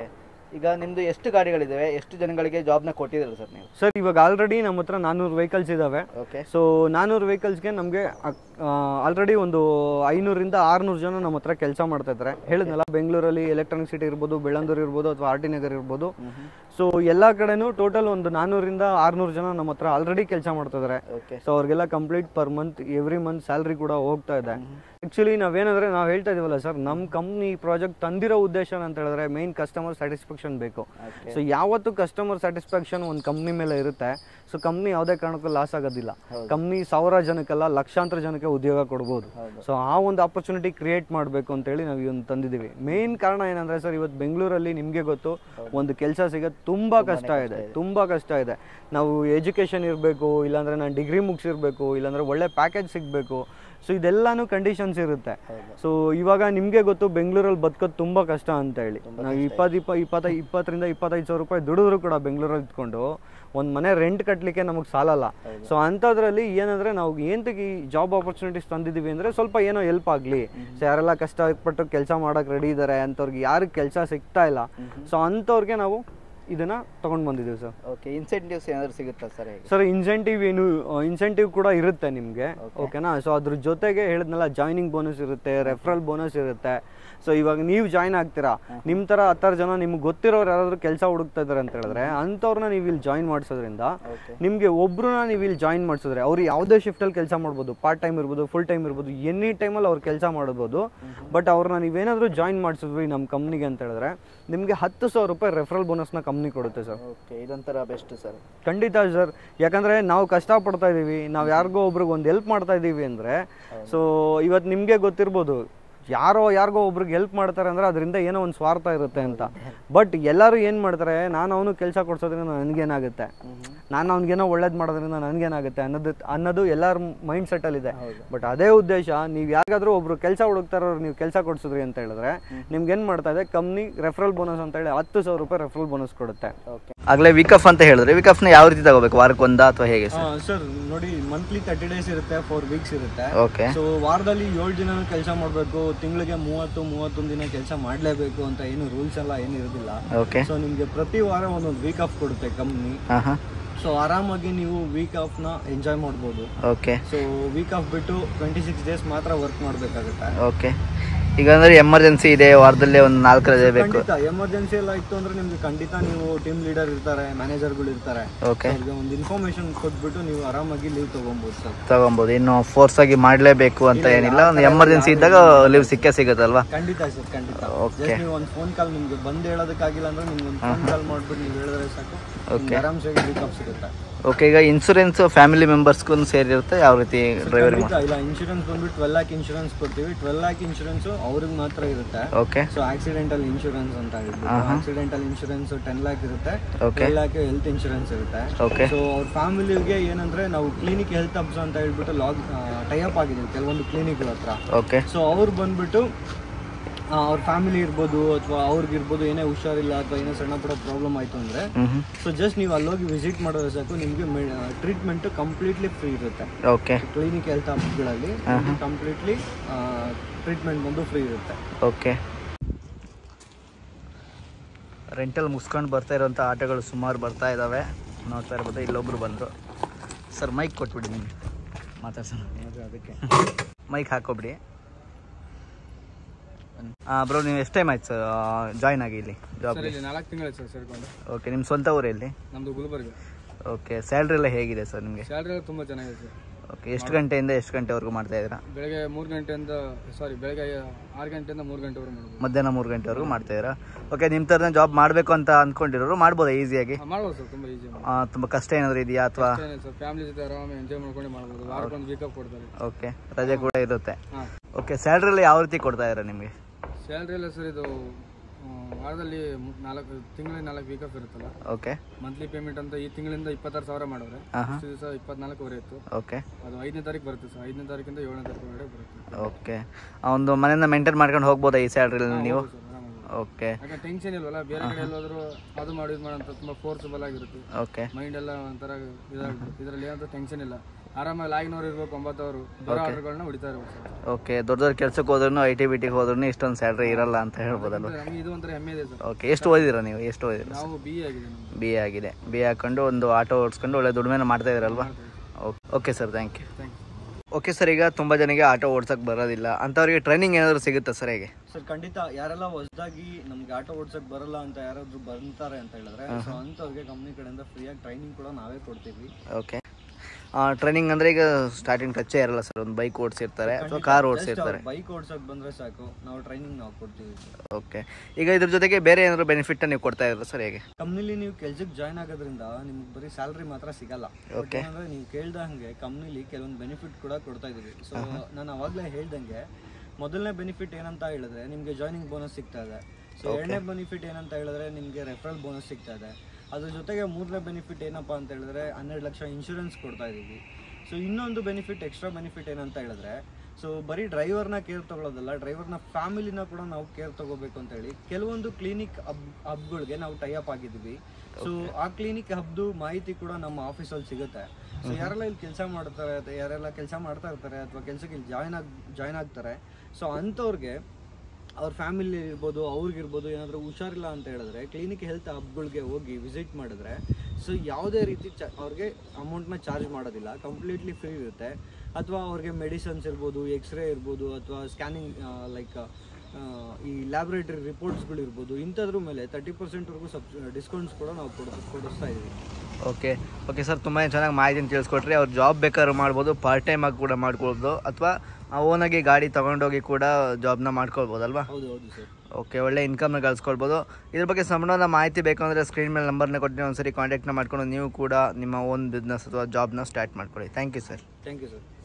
ಈಗ ನಿಮ್ದು ಎಷ್ಟು ಗಾಡಿಗಳಿದಾವೆ ಎಷ್ಟು ಜನಗಳಿಗೆ ಜಾಬ್ನ ಕೊಟ್ಟಿದ್ದೀರಾ ಸರ್ ನೀವು ಸರ್ ಇವಾಗ ಆಲ್ರೆಡಿ ನಮ್ಮ ಹತ್ರ ನಾನ್ನೂರು ವೆಹಿಕಲ್ಸ್ ಇದ್ದಾವೆ ಓಕೆ ಸೊ ನಾನ್ನೂರು ವೆಹಿಕಲ್ಸ್ಗೆ ನಮಗೆ ಆಲ್ರೆಡಿ ಒಂದು ಐನೂರಿಂದ ಆರುನೂರು ಜನ ನಮ್ಮ ಹತ್ರ ಕೆಲಸ ಮಾಡ್ತಾ ಇದ್ದಾರೆ ಹೇಳಿದ್ನಲ್ಲ ಬೆಂಗಳೂರಲ್ಲಿ ಎಲೆಕ್ಟ್ರಾನಿಕ್ ಸಿಟಿ ಇರ್ಬೋದು ಬೆಳ್ಳಂದೂರು ಇರ್ಬೋದು ಅಥವಾ ಆರ್ ಟಿ ನಗರ್ ಇರ್ಬೋದು ಸೊ ಎಲ್ಲ ಕಡೆನೂ ಟೋಟಲ್ ಒಂದು ನಾನ್ನೂರಿಂದ ಆರುನೂರು ಜನ ನಮ್ಮ ಹತ್ರ ಆಲ್ರೆಡಿ ಕೆಲಸ ಮಾಡ್ತಾ ಇದ್ದಾರೆ ಓಕೆ ಸೊ ಅವ್ರಿಗೆಲ್ಲ complete per month every month salary ಕೂಡ ಹೋಗ್ತಾ ಇದೆ ಆ್ಯಕ್ಚುಲಿ ನಾವೇನಂದ್ರೆ ನಾವು ಹೇಳ್ತಾ ಇದೀವಲ್ಲ ಸರ್ ನಮ್ಮ ಕಂಪ್ನಿ ಪ್ರಾಜೆಕ್ಟ್ ತಂದಿರೋ ಉದ್ದೇಶ ಅಂತ ಹೇಳಿದ್ರೆ ಮೇನ್ ಕಸ್ಟಮರ್ ಸ್ಯಾಟಿಸ್ಫ್ಯಾಕ್ಷನ್ ಬೇಕು ಓಕೆ ಸೊ ಯಾವತ್ತು ಕಸ್ಟಮರ್ ಸ್ಯಾಟಿಸ್ಫ್ಯಾಕ್ಷನ್ ಒಂದು ಕಂಪ್ನಿ ಮೇಲೆ ಇರುತ್ತೆ ಸೊ ಕಂಪ್ನಿ ಯಾವುದೇ ಕಾರಣಕ್ಕೂ ಲಾಸ್ ಆಗೋದಿಲ್ಲ ಕಂಪ್ನಿ ಸಾವಿರ ಜನಕ್ಕೆಲ್ಲ ಲಕ್ಷಾಂತರ ಜನಕ್ಕೆ ಉದ್ಯೋಗ ಕೊಡ್ಬೋದು ಹೌದು. ಸೊ ಆ ಒಂದು ಆಪರ್ಚುನಿಟಿ ಕ್ರಿಯೇಟ್ ಮಾಡಬೇಕು ಅಂತೇಳಿ ನಾವು ಇವತ್ತು ತಂದಿದ್ದೀವಿ ಮೇನ್ ಕಾರಣ ಏನಂದ್ರೆ ಸರ್ ಇವತ್ತು ಬೆಂಗಳೂರಲ್ಲಿ ನಿಮಗೆ ಗೊತ್ತು ಒಂದು ಕೆಲಸ ಸಿಗೋದು ತುಂಬ ಕಷ್ಟ ಇದೆ ತುಂಬ ಕಷ್ಟ ಇದೆ ನಾವು ಎಜುಕೇಷನ್ ಇರಬೇಕು ಇಲ್ಲಾಂದ್ರೆ ನಾನು ಡಿಗ್ರಿ ಮುಗಿಸಿರ್ಬೇಕು ಇಲ್ಲಾಂದ್ರೆ ಒಳ್ಳೆ ಪ್ಯಾಕೇಜ್ ಸಿಗಬೇಕು ಸೊ ಇದೆಲ್ಲಾನು ಕಂಡೀಷನ್ಸ್ ಇರುತ್ತೆ ಹೌದು. ಸೊ ಇವಾಗ ನಿಮಗೆ ಗೊತ್ತು ಬೆಂಗಳೂರಲ್ಲಿ ಬದುಕೋದು ತುಂಬ ಕಷ್ಟ ಅಂತ ಹೇಳಿ ನಾವು ಇಪ್ಪತ್ತು ಇಪ್ಪ ಇಪ್ಪತ್ತ ಇಪ್ಪತ್ತರಿಂದ ಇಪ್ಪತ್ತೈದು ಸಾವಿರ ರೂಪಾಯಿ ದುಡಿದ್ರು ಕೂಡ ಬೆಂಗಳೂರಲ್ಲಿ ಇದ್ಕೊಂಡು ಒಂದು ಮನೆ ರೆಂಟ್ ಕಟ್ಟಲಿಕ್ಕೆ ನಮಗೆ ಸಾಲಲ್ಲ ಸೊ ಅಂಥದ್ರಲ್ಲಿ ಏನಂದ್ರೆ ನಾವು ಏನಂತಕ್ಕೆ ಈ ಜಾಬ್ ಆಪರ್ಚುನಿಟೀಸ್ ತಂದಿದ್ದೀವಿ ಅಂದರೆ ಸ್ವಲ್ಪ ಏನೋ ಹೆಲ್ಪ್ ಆಗಲಿ ಸೊ ಯಾರೆಲ್ಲ ಕಷ್ಟಪಟ್ಟು ಕೆಲಸ ಮಾಡೋಕೆ ರೆಡಿ ಇದ್ದಾರೆ ಅಂಥವ್ರಿಗೆ ಯಾರಿಗೆ ಕೆಲಸ ಸಿಗ್ತಾ ಇಲ್ಲ ಸೊ ಅಂಥವ್ರಿಗೆ ನಾವು ಇದನ್ನ ತಗೊಂಡು ಬಂದಿದ್ದೀವಿ ಸರ್ ಓಕೆ ಇನ್ಸೆಂಟಿವ್ಸ್ ಏನಾದ್ರು ಸಿಗುತ್ತಾ ಸರ್ ಹೇಗೆ ಸರ್ ಇನ್ಸೆಂಟಿವ್ ಏನು ಇನ್ಸೆಂಟಿವ್ ಕೂಡ ಇರುತ್ತೆ ನಿಮಗೆ ಓಕೆನಾ ಸೊ ಅದ್ರ ಜೊತೆಗೆ ಹೇಳಿದ್ನಲ್ಲ ಜಾಯ್ನಿಂಗ್ ಬೋನಸ್ ಇರುತ್ತೆ ರೆಫರಲ್ ಬೋನಸ್ ಇರುತ್ತೆ ಸೊ ಇವಾಗ ನೀವು ಜಾಯ್ನ್ ಆಗ್ತೀರಾ ನಿಮ್ಮ ಥರ ಹತ್ತಾರು ಜನ ನಿಮ್ಗೆ ಗೊತ್ತಿರೋರು ಯಾರಾದರೂ ಕೆಲಸ ಹುಡುಕ್ತಾ ಇದ್ದಾರೆ ಅಂತ ಹೇಳಿದ್ರೆ ಅಂಥವ್ರನ್ನ ನೀವು ಇಲ್ಲಿ ಜಾಯಿನ್ ಮಾಡಿಸೋದ್ರಿಂದ ಓಕೆ ನಿಮಗೆ ಒಬ್ರನ್ನ ನೀವು ಇಲ್ಲಿ ಜಾಯಿನ್ ಮಾಡಿಸಿದ್ರೆ ಅವ್ರು ಯಾವುದೇ ಶಿಫ್ಟಲ್ಲಿ ಕೆಲಸ ಮಾಡ್ಬೋದು ಪಾರ್ಟ್ ಟೈಮ್ ಇರ್ಬೋದು ಫುಲ್ ಟೈಮ್ ಇರ್ಬೋದು ಎನಿ ಟೈಮಲ್ಲಿ ಅವ್ರು ಕೆಲಸ ಮಾಡ್ಬೋದು ಬಟ್ ಅವ್ರನ್ನ ನೀವೇನಾದರೂ ಜಾಯಿನ್ ಮಾಡಿಸಿದ್ವಿ ನಮ್ಮ ಕಂಪ್ನಿಗೆ ಅಂತ ಹೇಳಿದ್ರೆ ನಿಮಗೆ ಹತ್ತು ಸಾವಿರ ರೂಪಾಯಿ ರೆಫರಲ್ ಬೋನಸ್ನ ಕಂಪ್ನಿ ಕೊಡುತ್ತೆ ಸರ್ ಓಕೆ ಇದೊಂಥರ ಬೆಸ್ಟ್ ಸರ್ ಖಂಡಿತ ಸರ್ ಯಾಕಂದ್ರೆ ನಾವು ಕಷ್ಟಪಡ್ತಾ ಇದೀವಿ ನಾವು ಯಾರಿಗೋ ಒಬ್ರಿಗೆ ಒಂದು ಹೆಲ್ಪ್ ಮಾಡ್ತಾ ಇದೀವಿ ಅಂದ್ರೆ ಸೊ ಇವತ್ತು ನಿಮಗೆ ಗೊತ್ತಿರ್ಬೋದು ಯಾರೋ ಯಾರಿಗೋ ಒಬ್ರಿಗೆ ಹೆಲ್ಪ್ ಮಾಡ್ತಾರೆ ಅಂದ್ರೆ ಅದರಿಂದ ಏನೋ ಒಂದು ಸ್ವಾರ್ಥ ಇರುತ್ತೆ ಅಂತ ಬಟ್ ಎಲ್ಲರೂ ಏನು ಮಾಡ್ತಾರೆ ನಾನು ಅವನು ಕೆಲಸ ಕೊಡ್ಸೋದ್ರಿಂದ ನನಗೇನಾಗುತ್ತೆ ನಾನು ಅವ್ನಿಗೇನೋ ಒಳ್ಳೇದು ಮಾಡೋದ್ರಿಂದ ನನಗೇನಾಗುತ್ತೆ ಅನ್ನೋದು ಅನ್ನೋದು ಎಲ್ಲರ ಮೈಂಡ್ ಸೆಟ್ಟಲ್ಲಿದೆ ಬಟ್ ಅದೇ ಉದ್ದೇಶ ನೀವು ಯಾರಿಗಾದ್ರೂ ಒಬ್ರು ಕೆಲಸ ಹುಡುಕ್ತಾರೋರು ನೀವು ಕೆಲಸ ಕೊಡ್ಸಿದ್ರಿ ಅಂತ ಹೇಳಿದ್ರೆ ನಿಮ್ಗೆ ಏನು ಮಾಡ್ತಾ ಇದೆ ಕಂಪ್ನಿ ರೆಫರಲ್ ಬೋನಸ್ ಅಂತ ಹೇಳಿ ಹತ್ತು ಸಾವಿರ ರೂಪಾಯಿ ರೆಫರಲ್ ಬೋನಸ್ ಕೊಡುತ್ತೆ ಓಕೆ ಆಗಲೇ ವಿಕಫ್ ಅಂತ ಹೇಳಿದ್ರೆ ವಿಕಫ್ನ ಯಾವ ರೀತಿ ತಗೋಬೇಕು ವಾರಕ್ಕೆ ಒಂದಾ ಅಥವಾ ಹೇಗೆ ಸರ್ ಸರ್ ನೋಡಿ ಮಂತ್ಲಿ ತರ್ಟಿ ಡೇಸ್ ಇರುತ್ತೆ ಫೋರ್ ವೀಕ್ಸ್ ಇರುತ್ತೆ ಓಕೆ ಸೊ ವಾರದಲ್ಲಿ ಏಳು ದಿನ ಕೆಲಸ ಮಾಡಬೇಕು ತಿಂಗಳಿಗೆ ಮೂವತ್ತು ಮೂವತ್ತೊಂದು ದಿನ ಕೆಲಸ ಮಾಡಲೇಬೇಕು ಅಂತ ಏನು ರೂಲ್ಸ್ ಎಲ್ಲ ಏನು ಇರೋದಿಲ್ಲ ಓಕೆ ಸೊ ನಿಮಗೆ ಪ್ರತಿ ವಾರ ಒಂದೊಂದು ವೀಕ್ ಆಫ್ ಕೊಡುತ್ತೆ ಕಂಪ್ನಿ ಹಾಂ ಹಾಂ ಸೊ ಆರಾಮಾಗಿ ನೀವು ವೀಕ್ ಆಫ್ನ ಎಂಜಾಯ್ ಮಾಡ್ಬೋದು ಓಕೆ ಸೊ ವೀಕ್ ಆಫ್ ಬಿಟ್ಟು ಟ್ವೆಂಟಿ ಸಿಕ್ಸ್ ಡೇಸ್ ಮಾತ್ರ ವರ್ಕ್ ಮಾಡಬೇಕಾಗುತ್ತೆ ಓಕೆ ಈಗ ಅಂದ್ರೆ ಎಮರ್ಜೆನ್ಸಿ ಇದೆ ವಾರದಲ್ಲೇ ಒಂದು ನಾಲ್ಕು ರಜೆ ಬೇಕು ಖಂಡಿತ ಎಮರ್ಜೆನ್ಸಿ ಎಲ್ಲ ಇತ್ತು ಅಂದ್ರೆ ನಿಮ್ಗೆ ಖಂಡಿತ ನೀವು ಟೀಮ್ ಲೀಡರ್ ಇರ್ತಾರೆ ಮ್ಯಾನೇಜರ್ಗಳು ಇರ್ತಾರೆ ಓಕೆ ಅವ್ರಿಗೆ ಒಂದು ಇನ್ಫಾರ್ಮೇಶನ್ ಕೊಟ್ಬಿಟ್ಟು ನೀವು ಆರಾಮಾಗಿ ಲೀವ್ ತಗೊಬೋದು ಸರ್ ತಗೊಬೋದು ಇನ್ನು ಫೋರ್ಸ್ ಆಗಿ ಮಾಡಲೇಬೇಕು ಅಂತ ಏನಿಲ್ಲ ಒಂದು ಎಮರ್ಜೆನ್ಸಿ ಇದ್ದಾಗ ಲೀವ್ ಸಿಕ್ಕೇ ಸಿಗುತ್ತಲ್ವಾ ಖಂಡಿತ ಸರ್ ಖಂಡಿತ Okay. Just ನೀವು ಒಂದು ಫೋನ್ ಕಾಲ್ ನಿಮ್ಗೆ ಬಂದ್ ಹೇಳೋದಕ್ಕಾಗಿಲ್ಲ ಅಂದ್ರೆ ನಿಮ್ಗೆ ಒಂದು ಫೋನ್ ಕಾಲ್ ಮಾಡ್ಬಿಟ್ಟು ನೀವು ಹೇಳಿದ್ರೆ ಸಾಕು ನಿಮ್ಗೆ ಆರಾಮ್ಸಾಗಿ ವೀಕ್ ಆಫ್ ಸಿಗುತ್ತೆ ಓಕೆ ಈಗ ಇನ್ಸೂರೆನ್ಸ್ ಫ್ಯಾಮಿಲಿ ಮೆಂಬರ್ಸ್ಗೂ ಸೇರಿರುತ್ತೆ ಯಾವ ರೀತಿ ಡ್ರೈವರ್ ಖಂಡಿತ ಇಲ್ಲ ಇನ್ಶೂರೆನ್ಸ್ ಬಂದ್ಬಿಟ್ಟು ಟ್ವೆಲ್ ಲ್ಯಾಕ್ ಇನ್ಶೂರೆನ್ಸ್ ಕೊಡ್ತೀವಿ ಟ್ವೆಲ್ ಲ್ಯಾಕ್ ಇನ್ಶೂರೆನ್ಸ್ ಅವ್ರಿಗೆ ಮಾತ್ರ ಇರುತ್ತೆ ಓಕೆ ಸೊ ಆಕ್ಸಿಡೆಂಟಲ್ ಇನ್ಶೂರೆನ್ಸ್ ಅಂತ ಹೇಳ್ಬಿಟ್ಟು ಆಕ್ಸಿಡೆಂಟಲ್ ಇನ್ಶೂರೆನ್ಸ್ ಟೆನ್ ಲ್ಯಾಕ್ ಇರುತ್ತೆ Okay. Twelve lakh health insurance ಇರುತ್ತೆ ಓಕೆ ಸೊ ಅವ್ರ ಫ್ಯಾಮಿಲಿಗೆ ಏನಂದ್ರೆ ನಾವು ಕ್ಲಿನಿಕ್ ಹೆಲ್ತ್ ಹಬ್ಸ್ ಅಂತ ಹೇಳ್ಬಿಟ್ಟು ಲಾಗ್ ಟೈಅಪ್ ಆಗಿದ್ದೀವಿ ಕೆಲವೊಂದು ಕ್ಲಿನಿಕ್ಗಳ ಹತ್ರ ಓಕೆ ಸೊ ಅವ್ರು ಬಂದ್ಬಿಟ್ಟು ಆ, ಅವ್ರ ಫ್ಯಾಮಿಲಿ ಇರ್ಬೋದು ಅಥವಾ ಅವ್ರಿಗಿರ್ಬೋದು ಏನೇ ಹುಷಾರಿಲ್ಲ ಅಥವಾ ಏನೋ ಸಣ್ಣ ಪುಟ್ಟ ಪ್ರಾಬ್ಲಮ್ ಆಯಿತು ಅಂದರೆ ಹ್ಞೂ ಸೊ ಜಸ್ಟ್ ನೀವು ಅಲ್ಲೋಗಿ ವಿಸಿಟ್ ಮಾಡೋದು ಸಾಕು ನಿಮಗೆ ಟ್ರೀಟ್ಮೆಂಟ್ ಕಂಪ್ಲೀಟ್ಲಿ ಫ್ರೀ ಇರುತ್ತೆ ಓಕೆ ಕ್ಲಿನಿಕ್ ಹೆಲ್ತ್ ಹಬ್ಗಳಲ್ಲಿ ಕಂಪ್ಲೀಟ್ಲಿ ಟ್ರೀಟ್ಮೆಂಟ್ ಬಂದು ಫ್ರೀ ಇರುತ್ತೆ ಓಕೆ ರೆಂಟಲ್ ಮುಗಿಸ್ಕೊಂಡು ಬರ್ತಾ ಇರೋಂಥ ಆಟೋಗಳು ಸುಮಾರು ಬರ್ತಾ ಇದ್ದಾವೆ ನೋಡ್ತಾ ಇರ್ಬೋದು ಇಲ್ಲೊಬ್ರು ಬಂದರು ಸರ್ ಮೈಕ್ ಕೊಟ್ಬಿಡಿ ನಿಮಗೆ ಮಾತಾಡ್ಸೋಣ ಅದಕ್ಕೆ ಮೈಕ್ ಹಾಕೋಬಿಡಿ ಬ್ರೋ ನೀವು ಎಷ್ಟು ಟೈಮ್ ಆಯ್ತು ಸರ್ ಜಾಯ್ನ್ ಆಗಿ ಇಲ್ಲಿ ಜಾಬ್ಗೆ ಇಲ್ಲಿ ನಾಲ್ಕು ತಿಂಗಳು ಸರ್ ಸೇರ್ಕೊಂಡು ಓಕೆ ನಿಮ್ಮ ಸ್ವಂತ ಊರಲ್ಲಿ ನಮ್ಮದು ಗುಲ್ಬರ್ಗ ಓಕೆ ಸ್ಯಾಲ್ರಿ ಎಲ್ಲ ಹೇಗಿದೆ ಸರ್ ನಿಮಗೆ ಸ್ಯಾಲ್ರಿ ಎಲ್ಲ ತುಂಬ ಚೆನ್ನಾಗಿದೆ ಸರ್ ಓಕೆ ಎಷ್ಟು ಗಂಟೆಯಿಂದ ಎಷ್ಟು ಗಂಟೆವರೆಗೂ ಮಾಡ್ತಾ ಇದ್ದೀರಾ ಬೆಳಗ್ಗೆ ಮೂರು ಗಂಟೆಯಿಂದ ಸಾರಿ ಬೆಳಗ್ಗೆ ಆರು ಗಂಟೆಯಿಂದ ಮೂರು ಗಂಟೆವರೆಗೂ ಮಾಡ್ಬೋದು ಮಧ್ಯಾಹ್ನ ಮೂರು ಗಂಟೆವರೆಗೂ ಮಾಡ್ತಾ ಇದ್ದೀರಾ ಓಕೆ ನಿಮ್ಮ ಥರನೇ ಜಾಬ್ ಮಾಡಬೇಕು ಅಂತ ಅಂದ್ಕೊಂಡಿರೋರು ಮಾಡ್ಬೋದಾ ಈಸಿಯಾಗಿ ಮಾಡ್ಬೋದು ಸರ್ ತುಂಬ ಈಸಿ ತುಂಬ ಕಷ್ಟ ಏನಾದರೂ ಇದೆಯಾ ಅಥವಾ ಸರ್ ಫ್ಯಾಮಿಲಿ ಜೊತೆ ಆರಾಮಾಗಿ ಎಂಜಾಯ್ ಮಾಡ್ಕೊಂಡು ಮಾಡ್ಬೋದು ವಾರಕ್ಕೆ ಒಂದು ವೀಕಪ್ ಕೊಡ್ತಾರೆ ಓಕೆ ರಜೆ ಕೂಡ ಇರುತ್ತೆ ಹಾಂ ಓಕೆ ಸ್ಯಾಲ್ರಿ ಎಲ್ಲ ಯಾವ ರೀತಿ ಕೊಡ್ತಾ ಇದ್ದೀರಾ ನಿಮಗೆ ಸ್ಯಾಲ್ರಿ ಎಲ್ಲ ಸರ್ ಇದು ಆ, ವಾರದಲ್ಲಿ ಮು- ನಾಲ್ಕು ತಿಂಗಳಿಗೆ ನಾಲ್ಕು ವೀಕಪ್ ಇರುತ್ತಲ್ಲ ಓಕೆ ಮಂತ್ಲಿ ಪೇಮೆಂಟ್ ಅಂತ ಈ ತಿಂಗಳಿಂದ ಇಪ್ಪತ್ತಾರು ಸಾವಿರ ಮಾಡಿದ್ರೆ ಹಾಂ ಹಾಂ ಇಷ್ಟು ದಿವಸ ಇಪ್ಪತ್ನಾಲ್ಕುವರೆ ಇತ್ತು ಓಕೆ ಅದು ಐದನೇ ತಾರೀಕು ಬರುತ್ತೆ ಸರ್ ಐದನೇ ತಾರೀಕಿಂದ ಏಳನೇ ತಾರೀಕು ಒಳಗಡೆ ಬರುತ್ತೆ ಓಕೆ ಒಂದು ಮನೆಯಿಂದ ಮೇಂಟೈನ್ ಮಾಡ್ಕೊಂಡು ಹೋಗ್ಬೋದಾ ಈ ಸ್ಯಾಲ್ರಿಲಿ ನೀವು ಸರ್ ಆರಾಮಾಗಿ ಓಕೆ ಯಾಕೆ ಟೆನ್ಷನ್ ಇಲ್ವಲ್ಲ ಬೇರೆ ಕಡೆ ಎಲ್ಲೋದ್ರು ಅದು ಮಾಡಿ ಇದು ಮಾಡಂತ ತುಂಬಾ ಫೋರ್ಸ್ಫುಲ್ ಆಗಿರುತ್ತೆ ಓಕೆ ಮೈಂಡ್ ಎಲ್ಲ ಒಂಥರ ಇದಾಗ್ಬಿಡುತ್ತೆ ಇದರಲ್ಲಿ ಏನಂತ ಟೆನ್ಷನ್ ಇಲ್ಲ ಆರಾಮಾಗಿ ಲಾಗಿನವ್ರು ಇರ್ಬೇಕು ಒಂಬತ್ತು ಅವರು ಬರೋ ಆರ್ಡರ್ಗಳನ್ನ ಹೊಡಿತಾ ಇರ್ಬೇಕು ಸರ್ ಓಕೆ ದೊಡ್ಡ ದೊಡ್ಡ ಕೆಲ್ಸಕ್ಕೆ ಹೋದ್ರೂ ಐ ಟಿ ಬಿ ಟಿಗೆ ಹೋದ್ರೂ ಇಷ್ಟೊಂದು ಸ್ಯಾಲ್ರಿ ಇರಲ್ಲ ಅಂತ ಹೇಳ್ಬೋದಲ್ವ ನಮಗೆ ಇದು ಒಂಥರ ಹೆಮ್ಮೆ ಇದೆ ಸರ್ ಓಕೆ ಎಷ್ಟು ಓದಿದ್ದೀರಾ ನೀವು ಎಷ್ಟು ಓದಿದ್ದೀರಾ ನಾವು ಬಿ ಎ ಆಗಿದೆ ನಮ್ಗೆ ಬಿ ಎ ಆಗಿದೆ ಬಿ ಎ ಹಾಕೊಂಡು ಒಂದು ಆಟೋ ಓಡಿಸ್ಕೊಂಡು ಒಳ್ಳೆ ದುಡಿಮೆನ ಮಾಡ್ತಾ ಇದ್ದೀರಲ್ವಾ okay okay sir thank you thank you okay sir ಈಗ ತುಂಬ ಜನಕ್ಕೆ ಆಟೋ ಓಡ್ಸಕ್ಕೆ ಬರೋದಿಲ್ಲ ಅಂಥವ್ರಿಗೆ ಟ್ರೈನಿಂಗ್ ಏನಾದರೂ ಸಿಗುತ್ತಾ ಸರ್ ಹೇಗೆ ಸರ್ ಖಂಡಿತ ಯಾರೆಲ್ಲ ಹೊಸದಾಗಿ ನಮ್ಗೆ ಆಟೋ ಓಡ್ಸಕ್ ಬರಲ್ಲ ಅಂತ ಯಾರಾದ್ರೂ ಬರ್ತಾರೆ ಅಂತ ಹೇಳಿದ್ರೆ ಸೊ ಅಂಥವ್ರಿಗೆ ಕಂಪ್ನಿ ಕಡೆಯಿಂದ ಫ್ರೀಯಾಗಿ ಟ್ರೈನಿಂಗ್ ಕೂಡ ನಾವೇ ಕೊಡ್ತೀವಿ ಓಕೆ ಟ್ರೈನಿಂಗ್ ಅಂದರೆ ಈಗ ಸ್ಟಾರ್ಟಿಂಗ್ ಟಚ್ಚೇ ಇರಲ್ಲ ಸರ್ ಒಂದು ಬೈಕ್ ಓಡಿಸಿರ್ತಾರೆ ಅಥವಾ ಕಾರ್ ಓಡಿಸಿರ್ತಾರೆ ಬೈಕ್ ಓಡ್ಸಕ್ ಬಂದ್ರೆ ಸಾಕು ನಾವು ಟ್ರೈನಿಂಗ್ ನಾವು ಕೊಡ್ತೀವಿ ಸರ್ ಓಕೆ ಈಗ ಇದ್ರ ಜೊತೆಗೆ ಬೇರೆ ಏನಾದರೂ ಬೆನಿಫಿಟ್ ನೀವು ಕೊಡ್ತಾ ಇದ್ದೀರಾ ಸರ್ ಹೇಗೆ ಕಂಪ್ನಿಲಿ ನೀವು ಕೆಲ್ಸಕ್ಕೆ ಜಾಯ್ನ್ ಆಗೋದ್ರಿಂದ ನಿಮ್ಗೆ ಬರೀ ಸ್ಯಾಲ್ರಿ ಮಾತ್ರ ಸಿಗಲ್ಲ But ಏನಂದ್ರೆ ನೀವು ಕೇಳ್ದ ಹಂಗೆ ಕಂಪ್ನಿಲಿ ಕೆಲವೊಂದು ಬೆನಿಫಿಟ್ ಕೂಡ ಕೊಡ್ತಾ ಇದೀವಿ ಸೊ ನಾನು ಅವಾಗಲೇ ಹೇಳ್ದಂಗೆ ಮೊದಲನೇ ಬೆನಿಫಿಟ್ ಏನಂತ ಹೇಳಿದ್ರೆ ನಿಮಗೆ ಜಾಯ್ನಿಂಗ್ ಬೋನಸ್ ಸಿಗ್ತಾ ಇದೆ ಸೊ ಎರಡನೇ ಬೆನಿಫಿಟ್ ಏನಂತ ಹೇಳಿದ್ರೆ ನಿಮಗೆ ರೆಫರಲ್ ಬೋನಸ್ ಸಿಗ್ತಾ ಇದೆ ಅದ್ರ ಜೊತೆಗೆ ಮೂರನೇ ಬೆನಿಫಿಟ್ ಏನಪ್ಪಾ ಅಂತ ಹೇಳಿದ್ರೆ ಹನ್ನೆರಡು ಲಕ್ಷ ಇನ್ಶೂರೆನ್ಸ್ ಕೊಡ್ತಾ ಇದೀವಿ ಸೊ ಇನ್ನೊಂದು ಬೆನಿಫಿಟ್ ಎಕ್ಸ್ಟ್ರಾ ಬೆನಿಫಿಟ್ ಏನಂತ ಹೇಳಿದ್ರೆ ಸೊ ಬರೀ ಡ್ರೈವರ್ನ ಕೇರ್ ತಗೊಳ್ಳೋದಲ್ಲ ಡ್ರೈವರ್ನ ಫ್ಯಾಮಿಲಿನ ಕೂಡ ನಾವು ಕೇರ್ ತಗೋಬೇಕು ಅಂತ ಹೇಳಿ ಕೆಲವೊಂದು ಕ್ಲಿನಿಕ್ ಹಬ್ ಹಬ್ಗಳಿಗೆ ನಾವು ಟೈಅಪ್ ಆಗಿದ್ದೀವಿ ಸೊ ಆ ಕ್ಲಿನಿಕ್ ಹಬ್ದು ಮಾಹಿತಿ ಕೂಡ ನಮ್ಮ ಆಫೀಸಲ್ಲಿ ಸಿಗುತ್ತೆ ಸೊ ಯಾರೆಲ್ಲ ಇಲ್ಲಿ ಕೆಲಸ ಮಾಡ್ತಾರೆ ಅಥವಾ ಯಾರೆಲ್ಲ ಕೆಲಸ ಮಾಡ್ತಾ ಇರ್ತಾರೆ ಅಥವಾ ಕೆಲಸಕ್ಕೆ ಇಲ್ಲಿ ಜಾಯ್ನ್ ಆಗಿ ಜಾಯ್ನ್ ಆಗ್ತಾರೆ ಸೊ ಅಂಥವ್ರಿಗೆ ಅವ್ರ ಫ್ಯಾಮಿಲಿ ಇರ್ಬೋದು ಅವ್ರಿಗಿರ್ಬೋದು ಏನಾದರೂ ಹುಷಾರಿಲ್ಲ ಅಂತ ಹೇಳಿದ್ರೆ ಕ್ಲಿನಿಕ್ ಹೆಲ್ತ್ ಹಬ್ಗಳಿಗೆ ಹೋಗಿ ವಿಸಿಟ್ ಮಾಡಿದ್ರೆ ಸೊ ಯಾವುದೇ ರೀತಿ ಚ ಅವ್ರಿಗೆ ಅಮೌಂಟ್ನ ಚಾರ್ಜ್ ಮಾಡೋದಿಲ್ಲ ಕಂಪ್ಲೀಟ್ಲಿ ಫ್ರೀ ಇರುತ್ತೆ ಅಥವಾ ಅವ್ರಿಗೆ ಮೆಡಿಸನ್ಸ್ ಇರ್ಬೋದು ಎಕ್ಸ್ರೇ ಇರ್ಬೋದು ಅಥವಾ ಸ್ಕ್ಯಾನಿಂಗ್ ಲೈಕ್ ಈ ಲ್ಯಾಬ್ರೇಟರಿ ರಿಪೋರ್ಟ್ಸ್ಗಳು ಇರ್ಬೋದು ಇಂಥದ್ರ ಮೇಲೆ ತರ್ಟಿ ಪರ್ಸೆಂಟ್ವರೆಗೂ ಸಬ್ ಡಿಸ್ಕೌಂಟ್ಸ್ ಕೂಡ ನಾವು ಕೊಡ್ ಕೊಡಿಸ್ತಾ ಇದ್ದೀವಿ ಓಕೆ ಓಕೆ ಸರ್ ತುಂಬ ಚೆನ್ನಾಗಿ ಮಾಹಿತಿನ ತಿಳಿಸ್ಕೊಟ್ರಿ ಅವ್ರು ಜಾಬ್ ಬೇಕಾದ್ರೂ ಮಾಡ್ಬೋದು ಪಾರ್ಟ್ ಟೈಮ್ ಆಗಿ ಕೂಡ ಮಾಡ್ಕೊಳ್ಬೋದು ಅಥವಾ ಓನಾಗಿ ಗಾಡಿ ತೊಗೊಂಡೋಗಿ ಕೂಡ ಜಾಬ್ನ ಮಾಡ್ಕೊಳ್ಬೋದಲ್ವಾ ಹೌದು ಹೌದು ಸರ್ ಓಕೆ ಒಳ್ಳೆ ಇನ್ಕಮ್ನ ಗಳಿಸ್ಕೊಳ್ಬೋದು ಇದ್ರ ಬಗ್ಗೆ ಸಂಬಂಧದ ಮಾಹಿತಿ ಬೇಕು ಅಂದರೆ ಸ್ಕ್ರೀನ್ ಮೇಲೆ ನಂಬರ್ನ ಕೊಟ್ಟು ಒಂದ್ಸರಿ ಕಾಂಟ್ಯಾಕ್ಟ್ನ ಮಾಡ್ಕೊಂಡು ನೀವು ಕೂಡ ನಿಮ್ಮ ಓನ್ ಬಿಸ್ನೆಸ್ ಅಥವಾ ಜಾಬ್ನ ಸ್ಟಾರ್ಟ್ ಮಾಡ್ಕೊಳ್ಳಿ thank you sir thank you sir